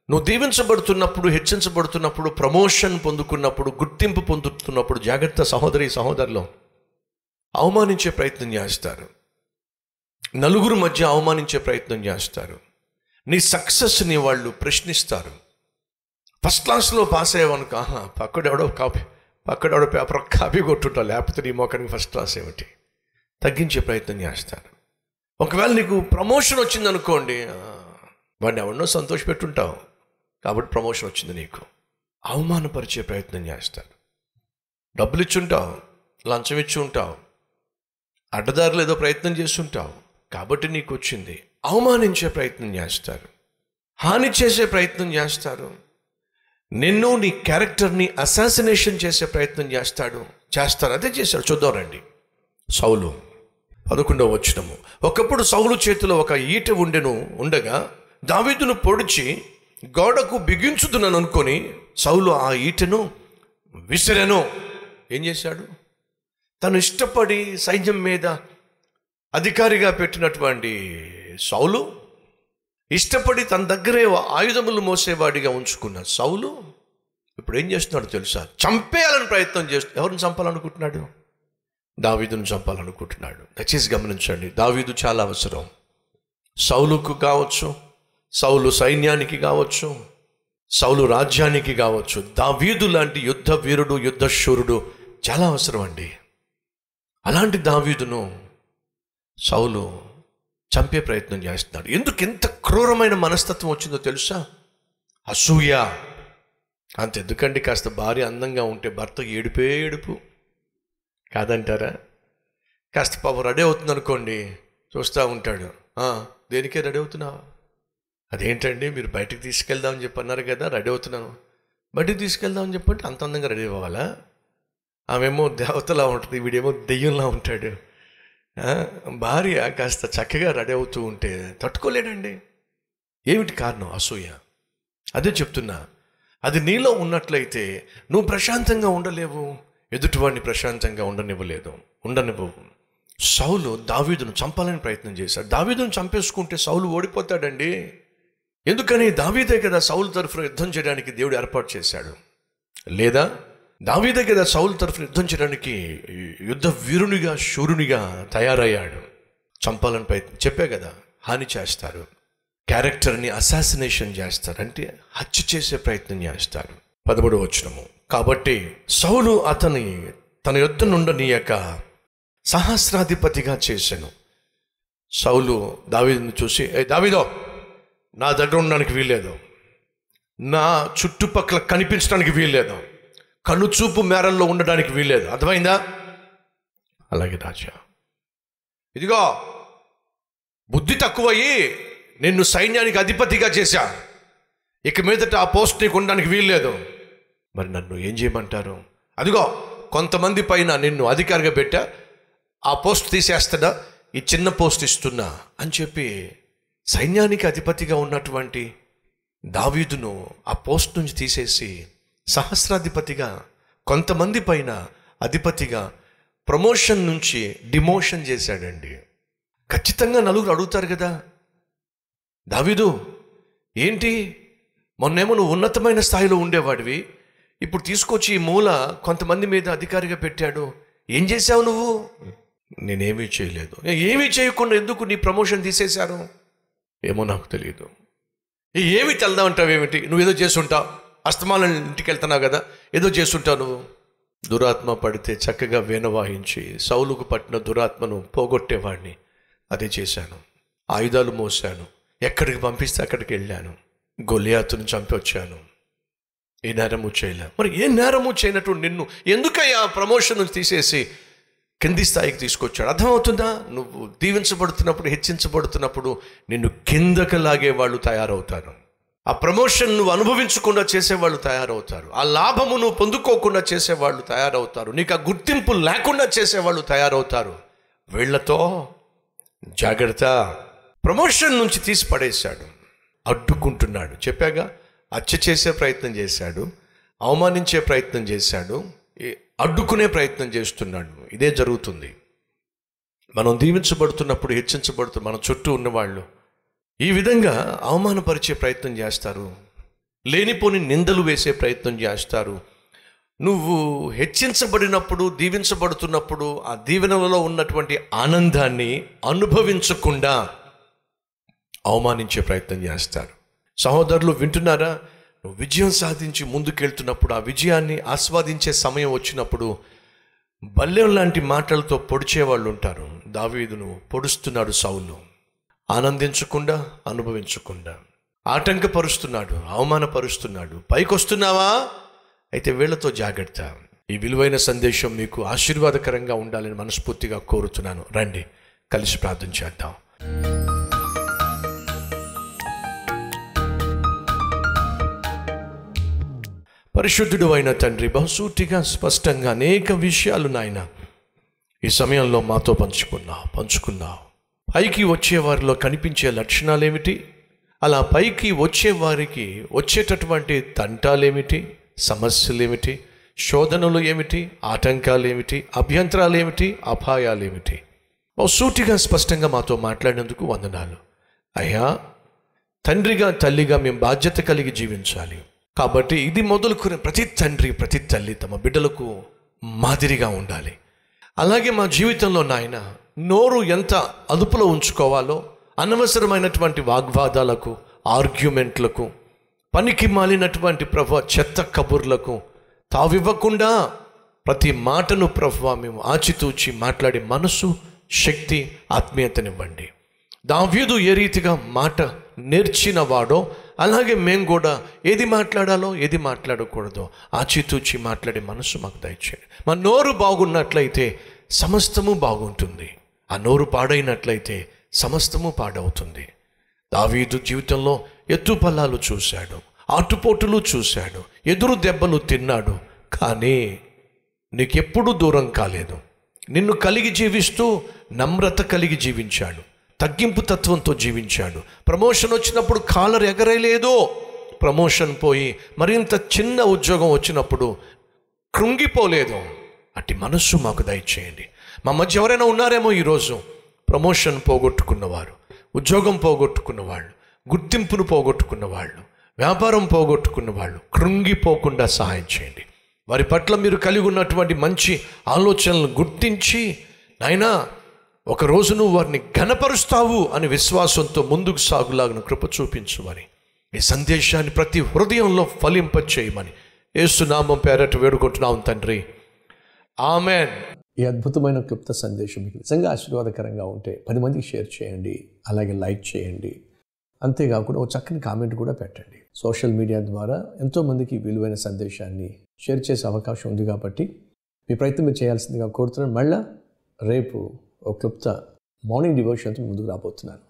నువ్వు దీవించబడుతున్నప్పుడు హెచ్చించబడుతున్నప్పుడు ప్రమోషన్ పొందుకున్నప్పుడు గుర్తింపు పొందుతున్నప్పుడు జాగ్రత్త సహోదరి సహోదరులు అవమానించే ప్రయత్నం చేస్తారు నలుగురు మధ్య అవమానించే ప్రయత్నం చేస్తారు నీ సక్సెస్ని వాళ్ళు ప్రశ్నిస్తారు ఫస్ట్ క్లాస్లో పాస్ అయ్యావనుకో ఆహా పక్కడెవడో కాపీ పక్కడెవడో పేపర్ కాపీ కొట్టుంటా లేకపోతే నీ మొక్కడికి ఫస్ట్ క్లాస్ ఏమిటి తగ్గించే ప్రయత్నం చేస్తారు ఒకవేళ నీకు ప్రమోషన్ వచ్చిందనుకోండి ఆ, వాడిని ఎవరినో సంతోష పెట్టుంటావు కాబట్టి ప్రమోషన్ వచ్చింది నీకు అవమానపరిచే ప్రయత్నం చేస్తారు డబ్బులు ఇచ్చుంటావు లంచం ఇచ్చి ఉంటావు అడ్డదారులు ఏదో ప్రయత్నం చేస్తుంటావు కాబట్టి నీకు వచ్చింది అవమానించే ప్రయత్నం చేస్తారు హాని చేసే ప్రయత్నం చేస్తారు నిన్ను నీ క్యారెక్టర్ని అసాసినేషన్ చేసే ప్రయత్నం చేస్తాడు చేస్తారు అదే చేశాడు చూద్దాం రండి సౌలు పదకొండవ వచ్చినము ఒకప్పుడు సౌలు చేతిలో ఒక ఈట ఉండెను ఉండగా దావీదును పొడిచి గోడకు బిగించుతున్నాను అనుకొని సౌలు ఆ ఈటను విసిరెను ఏం చేశాడు తను ఇష్టపడి సైన్యం మీద అధికారిగా పెట్టినటువంటి సౌలు ఇష్టపడి తన దగ్గరే ఆయుధములు మోసేవాడిగా ఉంచుకున్న సౌలు ఇప్పుడు ఏం చేస్తున్నాడు తెలుసా చంపేయాలని ప్రయత్నం చేస్తు ఎవరిని చంపాలనుకుంటున్నాడు దావీదును చంపాలనుకుంటున్నాడు దయచేసి గమనించండి దావీదు చాలా అవసరం సౌలుకు కావచ్చు సౌలు సైన్యానికి కావచ్చు సౌలు రాజ్యానికి కావచ్చు దావీదు లాంటి యుద్ధ వీరుడు యుద్ధ శూరుడు చాలా అవసరం అండి అలాంటి దావీదును సౌలు చంపే ప్రయత్నం చేస్తున్నాడు ఎందుకు ఎంత క్రూరమైన మనస్తత్వం వచ్చిందో తెలుసా అసూయ అంతెందుకండి కాస్త భార్య అందంగా ఉంటే భర్త ఏడుపే ఏడుపు కాదంటారా కాస్త పాపం రెడీ అవుతుంది అనుకోండి చూస్తూ ఉంటాడు "ఆ, దేనికే రెడీ అవుతున్నావా అదేంటండి మీరు బయటికి తీసుకెళ్దామని చెప్పి అన్నారు కదా రెడీ అవుతున్నాను బయటికి తీసుకెళ్దామని చెప్పంటే అంత అందంగా రెడీ అవ్వాలా ఆమెమో దేవతలా ఉంటుంది వీడేమో దెయ్యంలా ఉంటాడు ఆ, భార్య కాస్త చక్కగా రెడీ అవుతూ ఉంటే తట్టుకోలేడండి ఏమిటి కారణం అసూయ అదే చెప్తున్నా అది నీలో ఉన్నట్లయితే నువ్వు ప్రశాంతంగా ఉండలేవు ఎదుటివాడిని ప్రశాంతంగా ఉండనివ్వలేదు ఉండనివ్వవు సౌలు దావీదును చంపాలని ప్రయత్నం చేశాడు దావీదును చంపేసుకుంటే సౌలు ఓడిపోతాడండి ఎందుకని దావీదే కదా సౌలు తరఫున యుద్ధం చేయడానికి దేవుడు ఏర్పాటు చేశాడు లేదా దావీదే కదా సౌలు తరఫున యుద్ధం చేయడానికి యుద్ధ వీరునిగా శూరునిగా తయారయ్యాడు చంపాలని ప్రయత్నం చెప్పే కదా హాని చేస్తారు క్యారెక్టర్ని అసాసినేషన్ చేస్తారు అంటే హత్య చేసే ప్రయత్నం చేస్తారు పదమూడు వచనము కాబట్టి సౌలు అతని తన యుద్ధ నుండనీయక సహస్రాధిపతిగా చేశాను సౌలు దావీదుని చూసి ఏ దావీదో నా దగ్గర ఉండడానికి వీల్లేదు నా చుట్టుపక్కల కనిపించడానికి వీల్లేదు కనుచూపు మేరల్లో ఉండడానికి వీల్లేదు అర్థమైందా అలాగే రాజా ఇదిగో బుద్ధి తక్కువయ్యి నిన్ను సైన్యానికి అధిపతిగా చేశా ఇక మీదట ఆ పోస్ట్ నీకు ఉండడానికి వీల్లేదు మరి నన్ను ఏం చేయమంటారు అదిగో కొంతమంది పైన నిన్ను అధికారిగా పెట్టా ఆ పోస్ట్ తీసేస్తాడా ఈ చిన్న పోస్ట్ ఇస్తున్నా అని చెప్పి సైన్యానికి అధిపతిగా ఉన్నటువంటి దావీదును ఆ పోస్ట్ నుంచి తీసేసి సహస్రాధిపతిగా కొంతమంది పైన అధిపతిగా ప్రమోషన్ నుంచి డిమోషన్ చేశాడండి ఖచ్చితంగా నలుగురు అడుగుతారు కదా దావీదు ఏంటి మొన్నేమో నువ్వు ఉన్నతమైన స్థాయిలో ఉండేవాడివి ఇప్పుడు తీసుకొచ్చి ఈ మూల కొంతమంది మీద అధికారిగా పెట్టాడు ఏం చేశావు నువ్వు నేనేమీ చేయలేదు ఏమీ చేయకుండా ఎందుకు నీ ప్రమోషన్ తీసేశారు ఏమో నాకు తెలియదు ఏ ఏమి తెల్దామంటావు ఏమిటి నువ్వు ఏదో చేస్తుంటావు అస్తమానం ఇంటికి వెళ్తున్నావు కదా ఏదో చేస్తుంటావు నువ్వు దురాత్మ పడితే చక్కగా వీణ వాయించి సౌలుకు పట్టిన దురాత్మను పోగొట్టేవాడిని అదే చేశాను ఆయుధాలు మోసాను ఎక్కడికి పంపిస్తే అక్కడికి వెళ్ళాను గొలియాతుని చంపి వచ్చాను ఏ నేరము చేయలే మరి ఏ నేరము చేయనట్టు నిన్ను ఎందుకయ్యా ప్రమోషన్ నుంచి తీసేసి కింది స్థాయికి తీసుకొచ్చాడు అర్థమవుతుందా నువ్వు దీవించబడుతున్నప్పుడు హెచ్చించబడుతున్నప్పుడు నిన్ను కిందకి లాగే వాళ్ళు తయారవుతారు ఆ ప్రమోషన్ నువ్వు అనుభవించకుండా చేసేవాళ్ళు తయారవుతారు ఆ లాభము నువ్వు పొందుకోకుండా చేసేవాళ్ళు తయారవుతారు నీకు ఆ గుర్తింపు లేకుండా చేసేవాళ్ళు తయారవుతారు వీళ్లతో జాగ్రత్త ప్రమోషన్ నుంచి తీసి పడేశాడు అడ్డుకుంటున్నాడు చెప్పాగా హత్య చేసే ప్రయత్నం చేశాడు అవమానించే ప్రయత్నం చేశాడు ఈ అడ్డుకునే ప్రయత్నం చేస్తున్నాడు ఇదే జరుగుతుంది మనం దీవించబడుతున్నప్పుడు హెచ్చించబడుతు మన చుట్టూ ఉన్నవాళ్ళు ఈ విధంగా అవమానపరిచే ప్రయత్నం చేస్తారు లేనిపోని నిందలు వేసే ప్రయత్నం చేస్తారు నువ్వు హెచ్చించబడినప్పుడు దీవించబడుతున్నప్పుడు ఆ దీవెనలలో ఉన్నటువంటి ఆనందాన్ని అనుభవించకుండా అవమానించే ప్రయత్నం చేస్తారు సహోదరులు వింటున్నారా నువ్వు విజయం సాధించి ముందుకెళ్తున్నప్పుడు ఆ విజయాన్ని ఆస్వాదించే సమయం వచ్చినప్పుడు బల్యం లాంటి మాటలతో పొడిచే వాళ్ళు ఉంటారు దావీదును పొడుస్తున్నాడు సౌలు ఆనందించకుండా అనుభవించకుండా ఆటంకపరుస్తున్నాడు అవమానపరుస్తున్నాడు పైకొస్తున్నావా అయితే వీళ్ళతో జాగ్రత్త ఈ విలువైన సందేశం మీకు ఆశీర్వాదకరంగా ఉండాలని మనస్ఫూర్తిగా కోరుతున్నాను రండి కలిసి ప్రార్థన చేద్దాం పరిశుద్ధుడు అయిన తండ్రి బహుసూటిగా స్పష్టంగా అనేక విషయాలు నాయన ఈ సమయంలో మాతో పంచుకున్నావు పంచుకున్నావు పైకి వచ్చే వారిలో కనిపించే లక్షణాలేమిటి అలా పైకి వచ్చే వారికి వచ్చేటటువంటి తంటాలేమిటి సమస్యలేమిటి శోధనలు ఏమిటి ఆటంకాలు ఏమిటి అభ్యంతరాలు ఏమిటి అపాయాలు ఏమిటి సూటిగా స్పష్టంగా మాతో మాట్లాడినందుకు వందనాలు అయ్యా తండ్రిగా తల్లిగా మేము బాధ్యత కలిగి జీవించాలి కాబట్టి ఇది మొదలుకునే ప్రతి తండ్రి ప్రతి తల్లి తమ బిడ్డలకు మాదిరిగా ఉండాలి అలాగే మా జీవితంలో నాయన నోరు ఎంత అదుపులో ఉంచుకోవాలో అనవసరమైనటువంటి వాగ్వాదాలకు ఆర్గ్యుమెంట్లకు పనికి మాలినటువంటి ప్రభు చెత్త కబుర్లకు తావివ్వకుండా ప్రతి మాటను ప్రభు మేము ఆచితూచి మాట్లాడే మనసు శక్తి ఆత్మీయతనివ్వండి దావ్యుదు ఏ రీతిగా మాట నేర్చిన వాడో అలాగే మేము కూడా ఏది మాట్లాడాలో ఏది మాట్లాడకూడదో ఆచితూచి మాట్లాడే మనసు మాకు దయచేయండి మా నోరు బాగున్నట్లయితే సమస్తము బాగుంటుంది ఆ నోరు పాడైనట్లయితే సమస్తము పాడవుతుంది దావీదు జీవితంలో ఎత్తుపల్లాలు చూశాడు ఆటుపోటులు చూశాడు ఎదురు దెబ్బలు తిన్నాడు కానీ నీకెప్పుడు దూరం కాలేదు నిన్ను కలిగి జీవిస్తూ నమ్రత కలిగి జీవించాడు తగ్గింపు తత్వంతో జీవించాడు ప్రమోషన్ వచ్చినప్పుడు కాలర్ ఎగరేయలేదో ప్రమోషన్ పోయి మరింత చిన్న ఉద్యోగం వచ్చినప్పుడు కృంగిపోలేదు అట్టి మనస్సు మాకు దయచేయండి మా మధ్య ఎవరైనా ఉన్నారేమో ఈరోజు ప్రమోషన్ పోగొట్టుకున్నవారు ఉద్యోగం పోగొట్టుకున్న వాళ్ళు గుర్తింపును పోగొట్టుకున్న వాళ్ళు వ్యాపారం పోగొట్టుకున్న వాళ్ళు కృంగిపోకుండా సహాయం చేయండి వారి పట్ల మీరు కలిగి ఉన్నటువంటి మంచి ఆలోచనలను గుర్తించి నాయనా ఒక రోజు నువ్వు వారిని ఘనపరుస్తావు అని విశ్వాసంతో ముందుకు సాగులాగిన కృప చూపించుమని ఈ సందేశాన్ని ప్రతి హృదయంలో ఫలింపచేయమని ఏసునామం పేరట వేడుకుంటున్నాం తండ్రి ఆమెన్ ఈ అద్భుతమైన క్లుప్త సందేశం మీకు నిజంగా ఆశీర్వాదకరంగా ఉంటే పది మందికి షేర్ చేయండి అలాగే లైక్ చేయండి అంతేకాకుండా ఒక చక్కని కామెంట్ కూడా పెట్టండి సోషల్ మీడియా ద్వారా ఎంతోమందికి ఈ విలువైన సందేశాన్ని షేర్ చేసే అవకాశం ఉంది కాబట్టి మీ ప్రయత్నం మీరు చేయాల్సిందిగా కోరుతున్నాను మళ్ళా రేపు ఒక క్లుప్త మార్నింగ్ డివోషన్తో ముందుకు రాబోతున్నాను